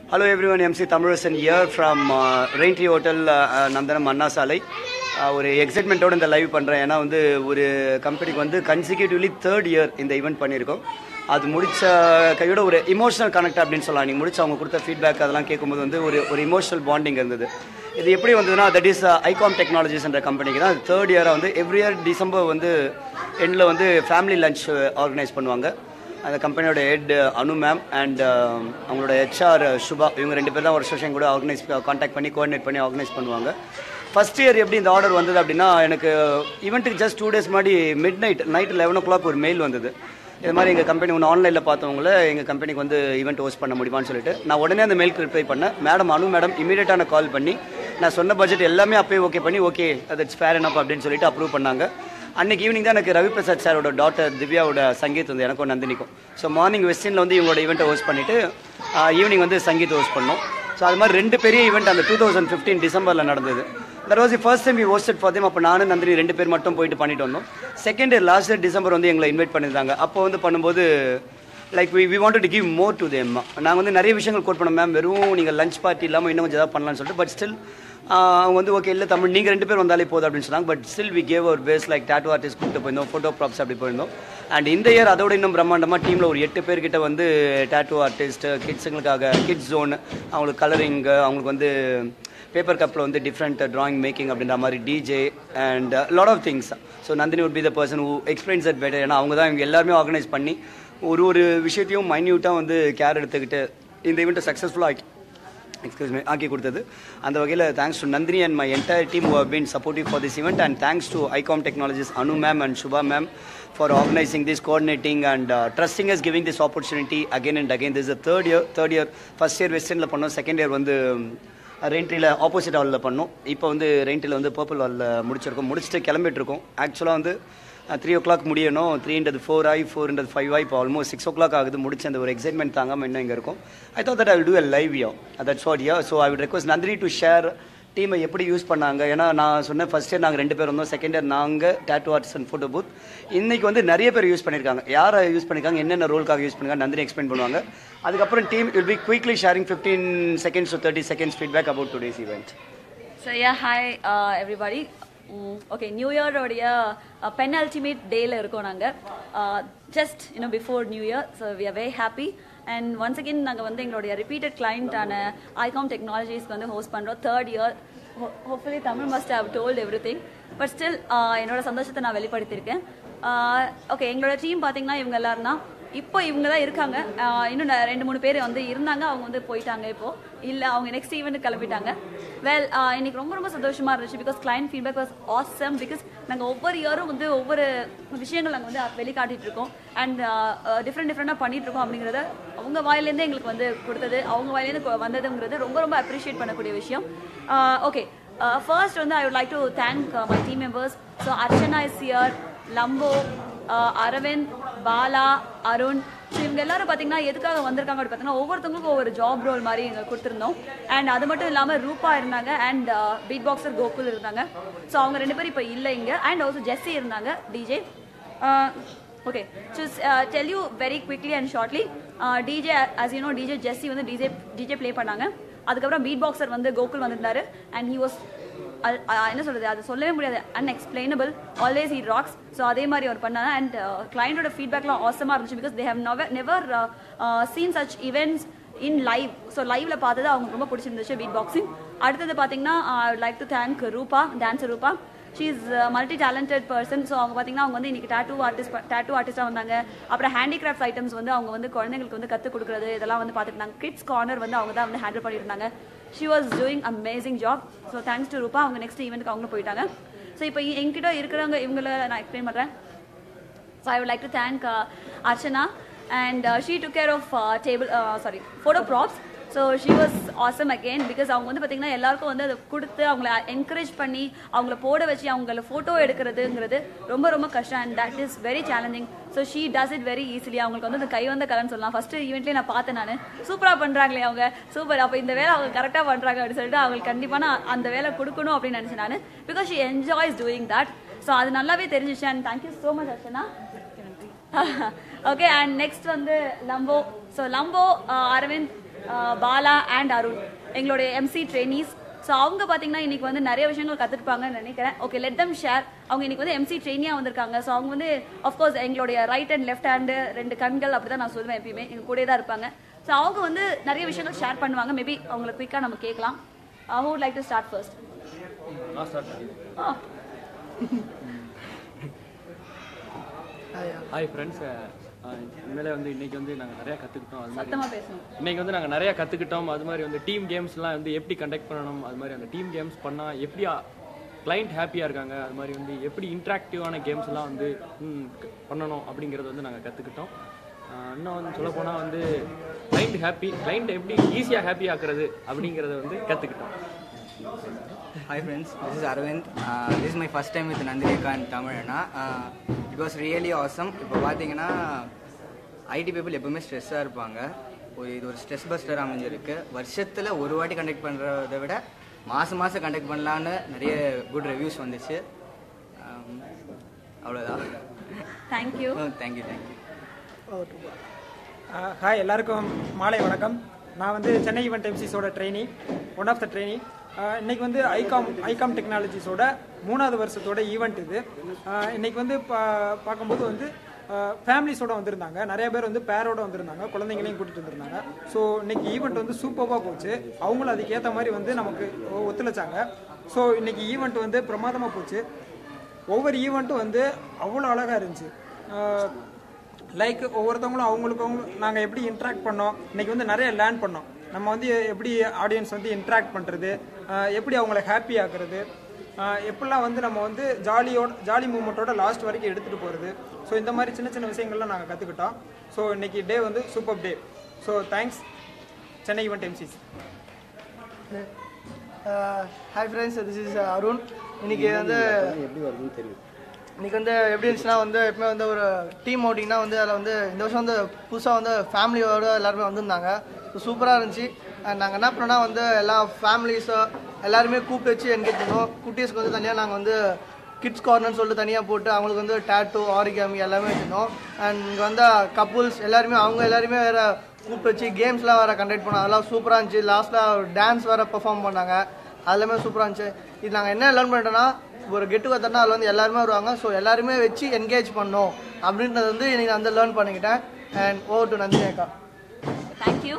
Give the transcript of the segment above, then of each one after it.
Hello everyone, MC Tamirusan here from uh, Raintree Hotel, uh, நந்தனம் அண்ணா சாலை Uh, ஒரு எக்ஸைட்மெண்ட்டோட இந்த live பண்ணுறேன் ஏன்னா வந்து ஒரு கம்பெனிக்கு வந்து கன்சிக்யூட்டிவ்லி தேர்ட் இயர் இந்த ஈவெண்ட் பண்ணியிருக்கோம் அது முடிச்ச கையோட ஒரு இமோஷனல் கனெக்ட் அப்படின்னு சொல்லலாம் நீங்கள் முடிச்சு அவங்க கொடுத்த ஃபீட்பேக் அதெல்லாம் கேட்கும்போது வந்து ஒரு ஒரு இமோஷனல் பாண்டிங் இருந்தது இது எப்படி வந்ததுன்னா தட் இஸ் ஐகாம் டெக்னாலஜிஸ்ன்ற கம்பெனிக்கு தான் தேர்ட் இயராக வந்து எவ்ரி இயர் டிசம்பர் வந்து எண்டில் வந்து ஃபேமிலி லஞ்ச் ஆர்கனைஸ் பண்ணுவாங்க அந்த கம்பெனியோட ஹெட் அனு மேம் அண்ட் அவங்களோட ஹெச்ஆர் சுபா இவங்க ரெண்டு பேர் தான் ஒரு வருஷம் கூட ஆர்கனைஸ் காண்டாக்ட் பண்ணி கோஆர்டினேட் பண்ணி ஆர்கனைஸ் பண்ணுவாங்க ஃபர்ஸ்ட் இயர் எப்படி இந்த ஆர்டர் வந்தது அப்படின்னா எனக்கு ஈவெண்ட்டுக்கு ஜஸ்ட் டூ டேஸ் முன்னாடி midnight night eleven o'clock ஒரு மெயில் வந்தது இது மாதிரி எங்கள் கம்பெனி ஒன்று ஆன்லைனில் பார்த்தவங்கள எங்கள் கம்பெனிக்கு வந்து ஈவெண்ட் ஹோஸ்ட் பண்ண முடியுமான்னு சொல்லிட்டு நான் உடனே அந்த மெயிலுக்கு ரிப்ளை பண்ணேன் மேடம் அனு மேடம் இமீடியட்டான கால் பண்ணி நான் சொன்ன பட்ஜெட் எல்லாமே அப்பயே ஓகே பண்ணி ஓகே தட்ஸ் ஃபேர் enough அப்படின்னு சொல்லிட்டு அப்ரூவ் பண்ணாங்க அன்னைக்கு ஈவினிங் தான் எனக்கு ரவி பிரசாத் சாரோட டாட்டர் திவ்யாவோட சங்கீத் வந்து எனக்கும் நந்தினிக்கும் ஸோ மார்னிங் வெஸ்டினில் வந்து இவங்களோட ஈவெண்ட்டை ஹோஸ்ட் பண்ணிட்டு ஈவினிங் வந்து சங்கீத் ஹோஸ்ட் பண்ணோம் ஸோ அது மாதிரி ரெண்டு பெரிய ஈவெண்ட் அந்த டூ தௌசண்ட் ஃபிஃப்டீன் டிசம்பரில் நடந்தது that was the first time we hosted for them அப்போ நானும் நந்தினி ரெண்டு பேர் மட்டும் போயிட்டு பண்ணிட்டு வந்தோம் second year last year December வந்து எங்களை இன்வைட் பண்ணியிருந்தாங்க அப்போ வந்து பண்ணும்போது like we we want to give more to them நாங்கள் வந்து நிறைய விஷயங்கள் கோட் பண்ணோம் மேம் வெறும் நீங்கள் லஞ்ச் பார்ட்டி இல்லாமல் இன்னும் கொஞ்சம் ஏதாவது பண்ணலாம்னு சொல்லிட்டு பட் ஸ்டில் அவங்க வந்து ஓகே இல்லை தமிழ் நீங்கள் ரெண்டு பேர் வந்தாலே போதும் அப்படின்னு சொன்னாங்க but still we gave our best like tattoo artist கூப்பிட்டு போயிருந்தோம் ஃபோட்டோ ப்ராப்ஸ் அப்படி போயிருந்தோம் அண்ட் இந்த இயர் அதோட இன்னும் பிரம்மாண்டமாக டீமில் ஒரு எட்டு பேர்கிட்ட வந்து டாட்டோ ஆர்டிஸ்ட் கிட்ஸுங்களுக்காக கிட்ஸ் ஜோன் அவங்களுக்கு கலரிங் அவங்களுக்கு வந்து பேப்பர் கப்பில் வந்து டிஃப்ரெண்ட் drawing மேக்கிங் அப்படின்ற மாதிரி DJ and lot of things so Nandini would be the person who explains that better ஏன்னா அவங்க தான் இவங்க எல்லாருமே ஆர்கனைஸ் பண்ணி ஒரு ஒரு விஷயத்தையும் மைன்யூட்டாக வந்து கேர் எடுத்துக்கிட்டு இந்த ஈவெண்ட்டை சக்ஸஸ்ஃபுல்லாக ஆக்கி எக்ஸ்கியூஸ் மீ ஆக்கி கொடுத்தது அந்த வகையில் thanks to Nandini and my entire team have been supportive for this event and thanks to Icom technologies Anu ma'am and Subha ma'am for organising this coordinating and trusting us giving this opportunity again and again this third year third year first year வெஸ்டர்னில் பண்ணோம் second year வந்து ரெயின்ட்ரியில் opposite ஹாலில் பண்ணோம் இப்போ வந்து ரெயின்ட்ரியில் வந்து purple ஹாலில் முடிச்சிருக்கோம் முடிச்சுட்டு கிளம்பிட்டு இருக்கோம் ஆக்சுவலாக வந்து த்ரீ ஓ கிளாக் முடியணும் த்ரீன்றது ஃபோர் ஆகி ஃபோர்ன்றது ஃபைவ் ஆகி இப்போ ஆல்மோஸ்ட் சிக்ஸ் ஓ கிளாக் ஆகுது முடிச்சு அந்த ஒரு எக்ஸைட்மெண்ட் தாங்காமல் இன்னும் இங்கே இருக்கும் I thought that I will do a live yo that's what yo so I will request Nandini to share டீமை எப்படி யூஸ் பண்ணாங்க ஏன்னா நான் சொன்னேன் ஃபர்ஸ்ட் இயர் நாங்கள் ரெண்டு பேர் வந்தோம் செகண்ட் இயர் நாங்கள் tattoo artist and photo booth இன்னைக்கு வந்து நிறைய பேர் யூஸ் பண்ணியிருக்காங்க யாரை யூஸ் பண்ணியிருக்காங்க என்னென்ன ரோலுக்காக யூஸ் பண்ணிருக்காங்க நந்தினி எக்ஸ்பிளைன் பண்ணுவாங்க அதுக்கப்புறம் team will be quickly sharing fifteen seconds to thirty seconds feedback about today's event So yeah, hi uh, everybody. Okay new இயரோடைய பென் அல்டிமேட் டேல இருக்கோம் நாங்கள் just you know before new year so we are very happy and once again நாங்கள் வந்து எங்களுடைய repeated கிளைண்டான Icom டெக்னாலஜிஸ்க்கு வந்து host பண்ணுறோம் third year hopefully Tamil must have told everything but still என்னோட சந்தோஷத்தை நான் வெளிப்படுத்தியிருக்கேன் ஓகே எங்களோட டீம் பார்த்தீங்கன்னா இவங்க எல்லாரும் தான் இப்போ இவங்க தான் இருக்காங்க ஆஹ் இன்னும் ந- ரெண்டு மூணு பேர் வந்து இருந்தாங்க அவங்க வந்து போயிட்டாங்க இப்போ இல்லை அவங்க நெக்ஸ்ட் ஈவெண்ட் கிளம்பிட்டாங்க வெல் இன்னைக்கு ரொம்ப ரொம்ப சந்தோஷமா இருந்துச்சு because client feedback was awesome because நாங்கள் ஒவ்வொரு இயரும் வந்து ஒவ்வொரு விஷயங்கள் நாங்கள் வந்து வெளிக்காட்டிட்டு இருக்கோம் அண்ட் டிஃப்ரெண்ட் டிஃப்ரெண்டாக பண்ணிட்டு இருக்கோம் அப்படிங்கிறத அவங்க வாயிலேருந்து எங்களுக்கு வந்து கொடுத்தது அவங்க வாயிலேருந்து கொ- வந்ததுங்கிறது ரொம்ப ரொம்ப அப்ரிஷியேட் பண்ணக்கூடிய விஷயம் ஓகே ஃபர்ஸ்ட் வந்து I would like to thank my team members so Archana is here Lambo ah Aravind Bala Arun so இவங்க எல்லாரும் பார்த்தீங்கன்னா எதுக்காக வந்திருக்காங்க அப்படின்னு பார்த்தீங்கன்னா ஒவ்வொருத்தவங்களுக்கும் ஒவ்வொரு ஜாப் ரோல் மாதிரி எங்க கொடுத்துருந்தோம் அண்ட் அது மட்டும் இல்லாமல் ரூபா இருந்தாங்க அண்ட் பீட் பாக்ஸர் கோகுல் இருந்தாங்க ஸோ அவங்க ரெண்டு பேரும் இப்போ இல்லை இங்கே அண்ட் ஆல்சோ ஜெஸ்ஸி இருந்தாங்க DJ okay so tell you very quickly and shortly DJ as you know DJ Jessie வந்து டிஜே டிஜே ப்ளே பண்ணாங்க அதுக்கப்புறம் பீட் பாக்ஸர் வந்து கோகுல் வந்திருந்தாரு அண்ட் ஹி வாஸ் அது அ- என்ன சொல்றது அது சொல்லவே முடியாது அன்எக்ஸ்பிளைனபிள் ஆல்வேஸ் இ ராக்ஸ் ஸோ அதே மாதிரி அவர் பண்ணாங்க அண்ட் கிளைண்டோட ஃபீட்பேக்லாம் ஆசமாக இருந்துச்சு because they have never never seen such events in live so லைவ்ல பார்த்தது அவங்க ரொம்ப பிடிச்சிருந்துச்சு பீட் பாக்ஸிங் அடுத்தது பார்த்தீங்கன்னா I like to thank Rupa dancer Rupa she is multi talented person so அவங்க பார்த்தீங்கன்னா அவங்க வந்து இன்னைக்கு டேட்டூ ஆர்டிஸ்ட் டேட்டூ ஆர்டிஸ்டாக வந்தாங்க அப்புறம் ஹேண்டிகிராஃப்ட் ஐட்டம்ஸ் வந்து அவங்க வந்து குழந்தைங்களுக்கு வந்து கற்றுக் கொடுக்குறது இதெல்லாம் வந்து பார்த்துட்டு கிட்ஸ் கார்னர் வந்து அவங்க தான் வந்து ஹேண்டில் பண்ணியிருந்தாங்க she was doing amazing job so thanks to Rupa அவங்க நெக்ஸ்ட் ஈவெண்ட்க்கு அவங்களும் போயிட்டாங்க ஸோ இப்போ என்கிட்ட இருக்கிறவங்க இவங்கள நான் எக்ஸ்பிளைன் பண்ணுறேன் So I would like to thank uh, Archana and uh, she took care of uh, table, uh, sorry, photo props. So she was awesome again because அவங்க வந்து பார்த்தீங்கன்னா எல்லாருக்கும் வந்து அதை கொடுத்து அவங்கள என்கரேஜ் பண்ணி அவங்கள போட வச்சு அவங்கள ஃபோட்டோ எடுக்கிறதுங்கிறது ரொம்ப ரொம்ப கஷ்டம் and that is very challenging so she does it very easily அவங்களுக்கு வந்து அந்த கை வந்த கலன்னு சொல்லலாம் ஃபர்ஸ்ட் ஈவெண்ட்லேயே நான் பார்த்தேன் நான் சூப்பராக பண்ணுறாங்களே அவங்க சூப்பர் அப்போ இந்த வேலை அவங்க கரெக்டாக பண்ணுறாங்க அப்படின்னு சொல்லிட்டு அவங்களுக்கு கண்டிப்பாக நான் அந்த வேலை கொடுக்கணும் அப்படின்னு நினச்சேன் நான் because she enjoys doing that so அது நல்லாவே தெரிஞ்சிச்சு and thank you so much Archana okay and next வந்து லம்போ ஸோ லம்போ அரவிந்த் பாலா அண்ட் அருண் எங்களுடைய எம்சி ட்ரெயினிஸ் ஸோ அவங்க பார்த்தீங்கன்னா இன்னைக்கு வந்து நிறைய விஷயங்கள் கற்றுருப்பாங்கன்னு நினைக்கிறேன் ஓகே லெட் தம் ஷேர் அவங்க இன்னைக்கு வந்து எம்சி ட்ரெயினியாக வந்திருக்காங்க ஸோ அவங்க வந்து அஃப்கோர்ஸ் எங்களுடைய ரைட் அண்ட் லெஃப்ட் ஹேண்டு ரெண்டு கண்கள் அப்படி தான் நான் சொல்லுவேன் எப்பயுமே எங்க கூடயே தான் இருப்பாங்க ஸோ அவங்க வந்து நிறைய விஷயங்கள் ஷேர் பண்ணுவாங்க மேபி அவங்களை குயிக்காக நம்ம கேட்கலாம் who would like to start first hi friends உண்மையிலே வந்து இன்னைக்கு வந்து நாங்கள் நிறையா கற்றுக்கிட்டோம் அது மாதிரி சத்தமாக பேசணும் இன்னைக்கு வந்து நாங்கள் நிறையா கற்றுக்கிட்டோம் அது மாதிரி வந்து டீம் கேம்ஸ்லாம் வந்து எப்படி கண்டக்ட் பண்ணணும் அது மாதிரி அந்த டீம் கேம்ஸ் பண்ணால் எப்படி கிளைண்ட் ஹாப்பியாக இருக்காங்க அது மாதிரி வந்து எப்படி இன்ட்ராக்டிவான கேம்ஸ்லாம் வந்து ம், க- பண்ணணும் அப்படிங்கிறது வந்து நாங்கள் கற்றுக்கிட்டோம் இன்னும் வந்து சொல்லப்போனால் வந்து கிளைண்ட் ஹாப்பி கிளைண்ட் எப்படி ஈஸியாக ஹாப்பி ஆக்குறது அப்படிங்கிறத வந்து கற்றுக்கிட்டோம் Hi friends, this is Arvind. Uh, this is my first time with Nandrika and Tamilana. Uh, it was really awesome. இப்போ பார்த்தீங்கன்னா ஐடி பீப்புள் எப்பவுமே ஸ்ட்ரெஸ்ஸாக இருப்பாங்க ஒரு இது ஒரு ஸ்ட்ரெஸ் பஸ்டர் அமைஞ்சிருக்கு வருஷத்தில் ஒரு வாட்டி கண்டக்ட் பண்ணுறதை விட மாதம் மாதம் கண்டக்ட் பண்ணலான்னு நிறைய குட் ரிவ்யூஸ் வந்துச்சு Um, அவ்வளோதான் தேங்க்யூ தேங்க்யூ தேங்க்யூ ஹாய் எல்லாருக்கும் மாலை வணக்கம் நான் வந்து சென்னை ஈவெண்ட் எம்சிஸோட trainee one of the trainee இன்னைக்கு வந்து ஐகாம் ஐகாம் டெக்னாலஜிஸோட மூணாவது வருஷத்தோட ஈவெண்ட் இது ஆஹ் இன்னைக்கு வந்து பா பார்க்கும்போது வந்து ஃபேமிலிஸோட வந்திருந்தாங்க நிறைய பேர் வந்து பேரோட வந்திருந்தாங்க குழந்தைங்களையும் கூட்டிட்டு வந்திருந்தாங்க ஸோ இன்னைக்கு ஈவெண்ட் வந்து சூப்பராக போச்சு அவங்களும் அதுக்கேற்ற மாதிரி வந்து நமக்கு ஒ- ஒத்துழைச்சாங்க ஸோ இன்னைக்கு ஈவெண்ட் வந்து பிரமாதமாக போச்சு ஒவ்வொரு ஈவெண்ட்டும் வந்து அவ்வளோ அழகாக இருந்துச்சு ஆஹ் லைக் ஒவ்வொருத்தவங்களும் அவங்களுக்கு அவங்க நாங்கள் எப்படி இன்ட்ராக்ட் பண்ணோம் இன்னைக்கு வந்து நிறைய லேர்ன் பண்ணோம் நம்ம வந்து எப்படி ஆடியன்ஸ் வந்து இன்ட்ராக்ட் பண்ணுறது எப்படி அவங்கள ஹாப்பி ஆக்குறது ஆஹ் எப்படிலாம் வந்து நம்ம வந்து ஜாலியோட ஜாலி மூமெண்ட்டோட லாஸ்ட் வரைக்கும் எடுத்துகிட்டு போகிறது ஸோ இந்த மாதிரி சின்ன சின்ன விஷயங்கள்லாம் நாங்கள் கற்றுக்கிட்டோம் ஸோ இன்னைக்கு டே வந்து super day so thanks Chennai event MCs hi friends this is Arun இன்னைக்கு வந்து எப்படி வருதுன்னு தெரியும் இன்னைக்கு வந்து எப்படி இருந்துச்சுன்னா வந்து எப்பவுமே வந்து ஒரு டீம் அவுட்டிங்னா வந்து அதில் வந்து இந்த வருஷம் வந்து புதுசாக வந்து ஃபேமிலியோட எல்லாருமே வந்திருந்தாங்க ஸோ சூப்பராக இருந்துச்சு அண்ட் நாங்கள் என்ன பண்ணோம்னா வந்து எல்லா ஃபேமிலிஸோ எல்லாருமே கூப்பிட்டு வச்சு என்கேஜ் பண்ணோம் குட்டீஸ்க்கு வந்து தனியாக நாங்கள் வந்து கிட்ஸ் கார்னர்னு சொல்லிட்டு தனியாக போட்டு அவங்களுக்கு வந்து டேட்டூ ஆரிகாமி எல்லாமே வச்சுருந்தோம் அண்ட் இங்கே வந்த கப்புள்ஸ் எல்லாருமே அவங்க எல்லாருமே வேறு கூப்பிட்டு வச்சு கேம்ஸ்லாம் வேறு கண்டக்ட் பண்ணோம் அதெல்லாம் சூப்பராக இருந்துச்சு லாஸ்ட்டில் டான்ஸ் வேறு பெர்ஃபார்ம் பண்ணாங்க அதெல்லாமே சூப்பராக இருந்துச்சு இது நாங்கள் என்ன லேர்ன் பண்ணிட்டோம்னா ஒரு கெட்டு கத்தர்னா அதில் வந்து எல்லாருமே வருவாங்க ஸோ எல்லாருமே வச்சு என்கேஜ் பண்ணோம் அப்படின்றது வந்து இன்னைக்கு நான் வந்து லேர்ன் பண்ணிக்கிட்டேன் அண்ட் ஓவர் டு நந்தினி அக்கா தேங்க்யூ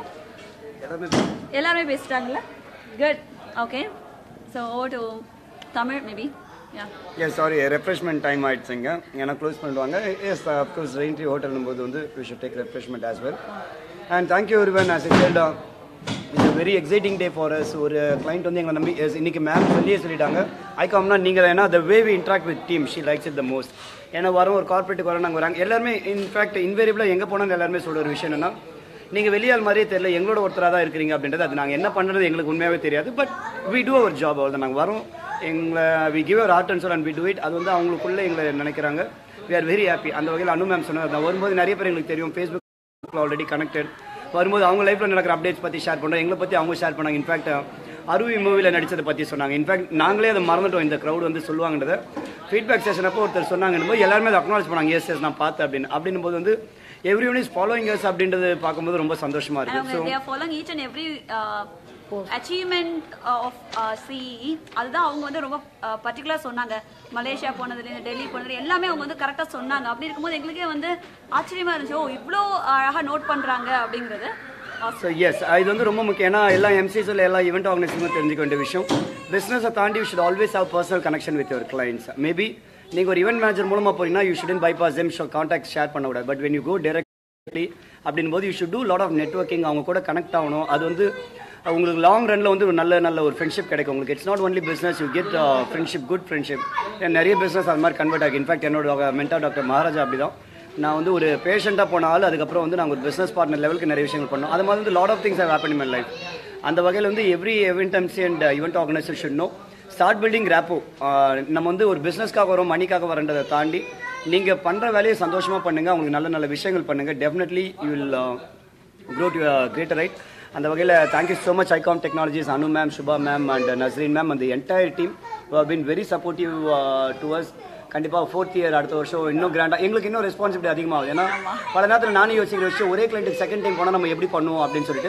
எல்லாருமே பேசிட்டாங்கல்ல good okay so over to Tamil maybe ya yes sorry refreshment time ஆயிடுச்சுங்க ஏன்னா க்ளோஸ் பண்ணிடுவாங்க எஸ் அஃப்கோர்ஸ் ரெயின்ட்ரி ஹோட்டல்னும் போது வந்து we should take refreshment as well and thank you ஒருவன் as a delta it's very exciting day for us ஒரு client வந்து எங்களை நம்பி yes, இன்னைக்கு மேம் சொல்லியே சொல்லிட்டாங்க ஐகாம்னா நீங்கள் ஏன்னா the way we interact with team she likes it the most ஏன்னா வரோம் ஒரு கார்பரேட்டுக்கு வரோம் நாங்கள் வராங்க எல்லாருமே இன்ஃபேக்ட் இன்வேரியபிளாக எங்கே போனாலும் எல்லாருமே சொல்ற ஒரு விஷயம் என்னன்னா நீங்கள் வெளியால் மாதிரியே தெரியல எங்களோட ஒருத்தராக தான் இருக்கிறீங்க அப்படின்றது அது நாங்கள் என்ன பண்ணுறது எங்களுக்கு உண்மையாகவே தெரியாது but we do our job அவ்வளோ நாங்கள் வரோம் எங்களை we give our art and soul and we do it அது வந்து அவங்களுக்குள்ளே எங்களை நினைக்கிறாங்க வி ஆர் வெரி ஹாப்பி அந்த வகையில் அனு மேம் சொன்னது நான் வரும்போது நிறைய பேர் எங்களுக்கு தெரியும் ஃபேஸ்புக் ஆல்ரெடி கனெக்டட் வரும்போது அவங்க லைஃப்பில் நடக்கிற அப்டேட்ஸ் பற்றி ஷேர் பண்ணுறோம் எங்களை பற்றி அவங்க ஷேர் பண்ணாங்க இன்ஃபேக்ட் அருவி மூவியில் நடிச்சதை பற்றி சொன்னாங்க இன்ஃபேக்ட் நாங்களே அதை மறந்துட்டோம் இந்த க்ரௌட் வந்து சொல்லுவாங்கன்றத ஃபீட்பேக் செஷன் அப்போ ஒருத்தர் சொன்னாங்கன்னு போது எல்லாருமே அதை அக்னாலேஜ் பண்ணாங்க எஸ் எஸ் நான் பார்த்தேன் அப்படின்னு அப்படின்னும் போது வந்து everyone is following yes அப்படின்றது பார்க்கும்போது ரொம்ப சந்தோஷமா And இருக்கு அவங்க so they are following each and every uh, achievement uh, of uh, CEE அதுதான் அவங்க வந்து ரொம்ப பர்டிகுலர் சொன்னாங்க மலேசியா போனதுலேருந்து டெல்லி போனது எல்லாமே அவங்க வந்து கரெக்டாக சொன்னாங்க அப்படி இருக்கும்போது எங்களுக்கே வந்து ஆச்சரியமா இருந்துச்சு ஓ இவ்வளோ அழகாக நோட் பண்ணுறாங்க அப்படிங்கிறது ஸோ எஸ் இது வந்து ரொம்ப முக்கியம் ஏன்னா எல்லா எம்சிஸில் எல்லா ஈவெண்ட் ஆர்கனைசேஷனும் தெரிஞ்சுக்க வேண்டிய விஷயம் பிஸ்னஸை தாண்டி you should always have personal connection with your clients maybe நீங்கள் ஒரு ஈவெண்ட் மேனேஜர் மூலமாக போறீங்கன்னா you shouldn't bypass em so contact share பண்ண விடாது but when you go directly அப்படின் போது you should do lot of networking அவங்க கூட கனெக்ட் ஆகணும் அது வந்து உங்களுக்கு லாங் ரன்ல வந்து ஒரு நல்ல நல்ல ஒரு ஃப்ரெண்ட்ஷிப் கிடைக்கும் உங்களுக்கு it's not only business you get friendship good friendship நிறைய பிஸ்னஸ் அது மாதிரி கன்வெர்ட் ஆகி இன்ஃபேக்ட் என்னோட மென்டா டாக்டர் மகாராஜா அப்படிதான் நான் வந்து ஒரு பேஷண்ட்டாக போன ஆள் அதுக்கப்புறம் வந்து நாங்கள் ஒரு பிஸ்னஸ் பார்ட்னர் லெவலுக்கு நிறைய விஷயங்கள் பண்ணோம் அது மாதிரி வந்து lot of things have happen in my life அந்த வகையில் வந்து every event MC and event organisation no start building rapport நம்ம வந்து ஒரு பிஸ்னஸ்க்காக வரோம் மணிக்காக வரன்றதை தாண்டி நீங்கள் பண்ணுற வேலையை சந்தோஷமாக பண்ணுங்கள் அவங்களுக்கு நல்ல நல்ல விஷயங்கள் பண்ணுங்கள் definitely you will grow to a greater height அந்த வகையில் thank you so much Icom technologies Anu ma'am Subha ma'am and Nasreen ma'am அந்த entire team been very supportive to us கண்டிப்பாக ஃபோர்த் இயர் அடுத்த வருஷம் இன்னும் கிராண்டாக எங்களுக்கு இன்னும் ரெஸ்பான்சிபிலிட்டி அதிகமாகுது ஏன்னா பல நேரத்தில் நானே யோசிக்கிற விஷயம் ஒரே கிளைண்ட்டுக்கு செகண்ட் டைம் போனால் நம்ம எப்படி பண்ணுவோம் அப்படின்னு சொல்லிட்டு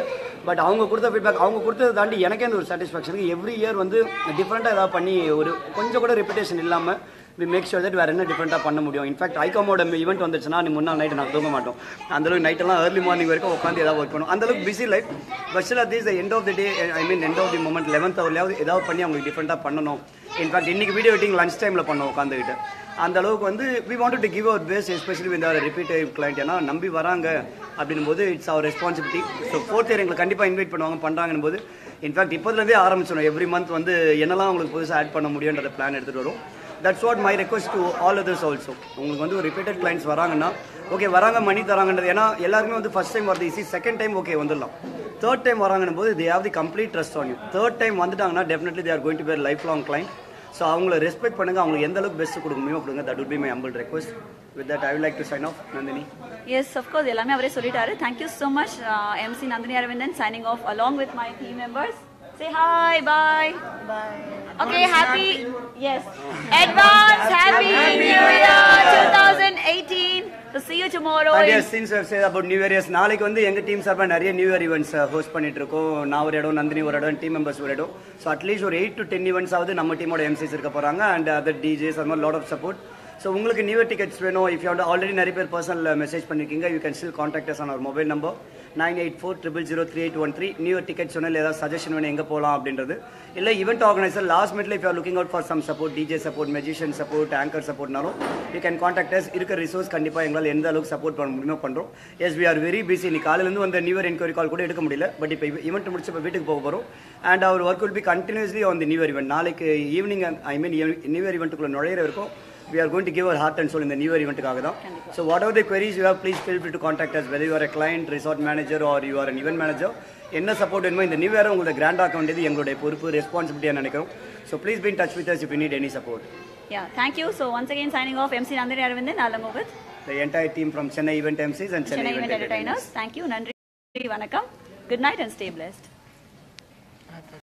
பட் அவங்க கொடுத்த ஃபீட்பேக் அவங்க கொடுத்ததை தாண்டி எனக்கே அந்த ஒரு சாட்டிஸ்ஃபேக்ஷன் எவ்ரி இயர் வந்து டிஃப்ரெண்ட்டாக ஏதாவது பண்ணி ஒரு கொஞ்சம் கூட ரெப்புடேஷன் இல்லாமல் வி மேக் ஷூர் தட் வேறு என்ன டிஃப்ரெண்ட்டாக பண்ண முடியும் இன்ஃபேக்ட் ஐகாமோட ஈவெண்ட் வந்துச்சுன்னா நீ முன்னாள் நைட்டு நான் தூங்க மாட்டோம் அந்தளவுக்கு நைட்டெல்லாம் ஏர்லி மார்னிங் வரைக்கும் உட்காந்து ஏதாவது ஒர்க் பண்ணும் அந்தளவுக்கு busy life but still at this end of the day I mean end of the moment eleventh ஹவர்லையாவது ஏதாவது பண்ணி அவங்களுக்கு டிஃப்ரெண்ட்டாக பண்ணணும் இன்ஃபேக்ட் இன்னைக்கு வீடியோ எடிட்டிங் லஞ்ச் டைமில் பண்ணோம் உட்காந்துக்கிட்டு அந்த அளவுக்கு வந்து we want to give our best especially இந்த ரிப்பீட்டட் கிளைண்ட் ஏன்னா நம்பி வராங்க அப்படின்னும் போது it's our responsibility so fourth year எங்களை கண்டிப்பாக இன்வைட் பண்ணுவாங்க பண்ணுறாங்கன்னு போது இன்ஃபேக்ட் இப்போதுலேருந்தே ஆரம்பிச்சிடும் எவ்ரி மந்த் வந்து என்னெல்லாம் உங்களுக்கு புதுசாக ஆட் பண்ண முடியுன்ற பிளான் எடுத்துகிட்டு வரும் that's what my request to all others also உங்களுக்கு வந்து ஒரு ரிப்பீட்டட் கிளைண்ட்ஸ் வராங்கன்னா ஓகே வராங்க மணி தராங்கன்றது ஏன்னா எல்லாருமே வந்து ஃபர்ஸ்ட் டைம் வரது ஈஸி செகண்ட் டைம் ஓகே வந்துடலாம் தேர்ட் டைம் வராங்கன்னு போது they have the complete trust on you third time வந்துட்டாங்கன்னா definitely they are going to பேர் லைஃப் லாங் கிளைண்ட் ஸோ அவங்கள ரெஸ்பெக்ட் பண்ணுங்க அவங்களுக்கு எந்த அளவுக்கு பெஸ்ட் கொடுக்க முடியுமோ கொடுங்க that would be my humble request with that i would like to sign off nandini yes of course எல்லாமே அவரே சொல்லிட்டாரு thank you so much MC Nandini Aravindan signing off along with my team members say hi bye bye okay happy எஸ் advance happy new year 2018 so see you tomorrow and in- yes since we have said about new year yes நாளைக்கு வந்து எங்க team சார்பாக நிறைய new year events host பண்ணிட்டு இருக்கோம் நான் ஒரு இடம் நந்தினி ஒரு இடம் டீம் மெம்பர்ஸ் ஒரு இடம் ஸோ அட்லீஸ்ட் ஒரு எயிட் டு டென் ஈவெண்ட்ஸ் ஆகுது நம்ம டீமோட எம்சிஸ் இருக்க போறாங்க அண்ட் அதர் டிஜேஸ் அது மாதிரி லாட் ஆஃப் சப்போர்ட் ஸோ உங்களுக்கு நியூ இயர் டிக்கெட்ஸ் வேணும் இஃப் யூ ஆல்ரெடி நிறைய பேர் பர்சனல் மெசேஜ் பண்ணிருக்கீங்க you can still contact us on our mobile number nine eight four triple zero three eight one three new year ticket சொன்னால் ஏதாவது suggestion வேணும் எங்கே போகலாம் அப்படின்றது இல்லை ஈவெண்ட் ஆர்கனைசர் லாஸ்ட் மினிட்ல if you looking out for some support DJ support magician support anchor சப்போர்ட்னாலும் you can contact as இருக்கிற ரிசோர்ஸ் கண்டிப்பாக எங்களால் எந்த அளவுக்கு சப்போர்ட் பண்ண முடியுமோ பண்ணுறோம் yes we are very busy இன்னைக்கு காலையிலேருந்து வந்த நியூ இயர் என்கொயரி கால் கூட எடுக்க முடியல பட் இப்போ ஈவெண்ட் முடிச்சு இப்போ வீட்டுக்கு போக போகிறோம் and our work will be continuously on the new year event நாளைக்கு evening I mean new year ஈவெண்ட்டுக்குள்ள நுழையிற வரைக்கும் we are going to give our heart and soul in the new year event தான் so whatever the queries you have please feel free to contact us whether you are a client resort manager or you are an event manager என்ன support வேணுமோ இந்த new year உங்களுக்கு grand ஆக்க வேண்டியது எங்களுடைய பொறுப்பு ரெஸ்பான்சிபிலிட்டியாக நினைக்கிறோம் so please be in touch with us if you need any support yeah thank you so once again signing off MC Nandini Aravindan along with the entire team from Chennai Event MCs and Chennai, Chennai Event, Event Entertainers. Entertainers thank you நன்றி வணக்கம் good night and stay blessed